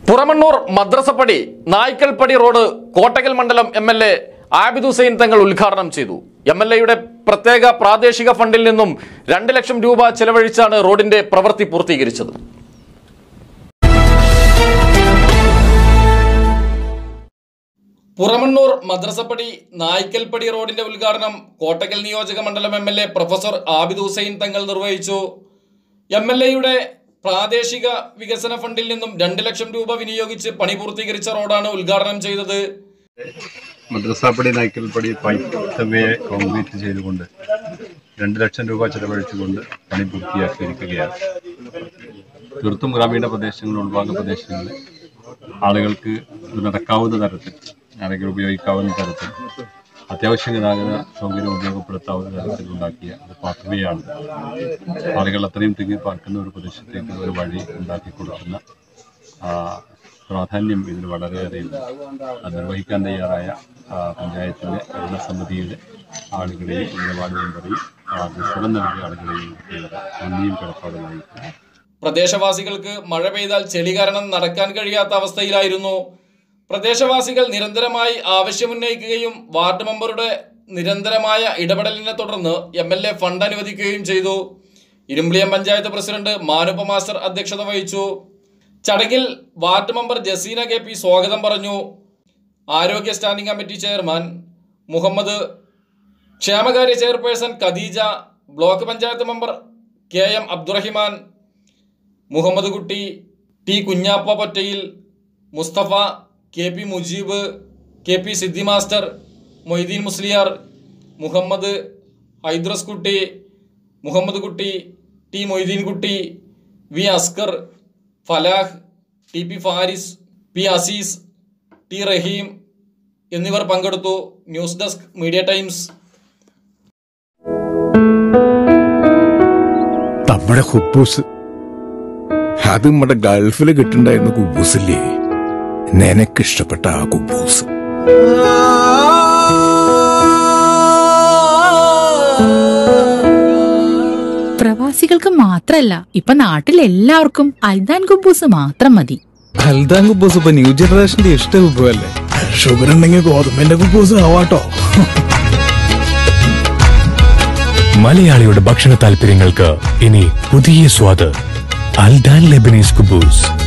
Puramannur Madrasappadi Naikkalpadi road Kottakkal മണ്ഡലം M L A Abid Hussain Thangal ഉദ്ഘാടനം ചെയ്തു എം എൽ എയുടെ പ്രത്യേക പ്രാദേശിക ഫണ്ടിൽ നിന്നും രണ്ട് ലക്ഷം രൂപ ചെലവഴിച്ചാണ് റോഡിന്റെ പ്രവൃത്തി പൂർത്തീകരിച്ചത് പുറമണ്ണൂർ മദ്രസപ്പടി നായ്ക്കൽപ്പടി റോഡിന്റെ ഉദ്ഘാടനം കോട്ടക്കൽ നിയോജക മണ്ഡലം M L A professor Abid Hussain Thangal നിർവഹിച്ചു എം എൽ എയുടെ പ്രാദേശിക വികസന ഫണ്ടിൽ നിന്നും രണ്ട് ലക്ഷം രൂപ വിനിയോഗിച്ച് പണി പൂർത്തീകരിച്ച റോഡാണ് ഉദ്ഘാടനം ചെയ്തത് മദ്രസാപ്പടി നായ്ക്കൽപ്പടി പൈപ്പ് സെവയെ കോൺക്രീറ്റ് ചെയ്തുകൊണ്ട് രണ്ട് ലക്ഷം രൂപ ചെലവഴിച്ചുകൊണ്ട് പണി പൂർത്തിയാക്കിയിരിക്കുകയാണ് തീർത്തും ഗ്രാമീണ പ്രദേശങ്ങൾ ഉൾഭാഗ പ്രദേശങ്ങളിൽ ആളുകൾക്ക് ഇത് നടക്കാവുന്ന തരത്തിൽ അല്ലെങ്കിൽ ഉപയോഗിക്കാവുന്ന തരത്തിൽ അത്യാവശ്യ ഗതാഗത സൗകര്യം ഉപയോഗപ്പെടുത്താവുന്ന തരത്തിൽ ഉണ്ടാക്കിയ ഒരു പാത്വയാണ് ആളുകൾ അത്രയും തിങ്ങി പാർക്കുന്ന ഒരു പ്രദേശത്തേക്ക് ഒരു വഴി ഉണ്ടാക്കി കൊടുക്കുന്ന ആ, പ്രാധാന്യം ഇതിന് വളരെയേറെയുണ്ട് അത് നിർവഹിക്കാൻ തയ്യാറായ ആ, പഞ്ചായത്തിലെ ഭരണസമിതിയുടെ ആളുകളെയും ഇതിന്റെ വാർഡ് മെമ്പറെയും ആ, വിശ്രമം നൽകിയ ആളുകളെയും നന്ദിയും കിടപ്പാടുമായി പ്രദേശവാസികൾക്ക് മഴ പെയ്താൽ ചെളി കാരണം നടക്കാൻ കഴിയാത്ത അവസ്ഥയിലായിരുന്നു പ്രദേശവാസികൾ നിരന്തരമായി ആവശ്യമുന്നയിക്കുകയും വാർഡ് മെമ്പറുടെ നിരന്തരമായ ഇടപെടലിനെ തുടർന്ന് എം എൽ എ ഫണ്ട് അനുവദിക്കുകയും ചെയ്തു ഇരുമ്പിളിയം പഞ്ചായത്ത് പ്രസിഡന്റ് മാനുപ്പ മാസ്റ്റർ അധ്യക്ഷത വഹിച്ചു ചടങ്ങിൽ ward member Jaseena K P സ്വാഗതം പറഞ്ഞു ആരോഗ്യ സ്റ്റാൻഡിംഗ് കമ്മിറ്റി ചെയർമാൻ മുഹമ്മദ് ക്ഷേമകാര്യ chairperson Khadeeja block panchayat member K M Abdurahiman Muhammad Kutty T Kunhappa Pottayil Musthafa K P Mujeeb K P Siddi master Moideen Musliyar Muhammad Haidros Kutty Muhammad Kutty T Moideen Kutty V Askar Falah T P Faris P Aziz T Rahim എന്നിവർ പങ്കെടുത്തു ന്യൂസ് ഡെസ്ക് മീഡിയ ടൈംസ് നമ്മുടെ കുബൂസ് അത് നമ്മുടെ ഗൾഫിൽ കിട്ടുണ്ടായിരുന്ന കുബൂസില്ലേ നിനക്കിഷ്ടപ്പെട്ട ആ കുബൂസ് പ്രവാസികൾക്ക് മാത്രല്ല ഇപ്പൊ നാട്ടിൽ എല്ലാവർക്കും അൽദാൻ കുബൂസ് മാത്രം മതി ഹൽദാൻ കുബൂസ് ഇപ്പൊ ന്യൂ ജനറേഷന്റെ ഇഷ്ട കുബുവല്ലേ ഷുഗർ ഉണ്ടെങ്കിൽ ഗോതമ്പിന്റെ കുബൂസ് ആവാട്ടോ മലയാളിയുടെ ഭക്ഷണ താല്പര്യങ്ങൾക്ക് ഇനി പുതിയ സ്വാദ് അൽദാൻ ലെബനീസ് കുബൂസ്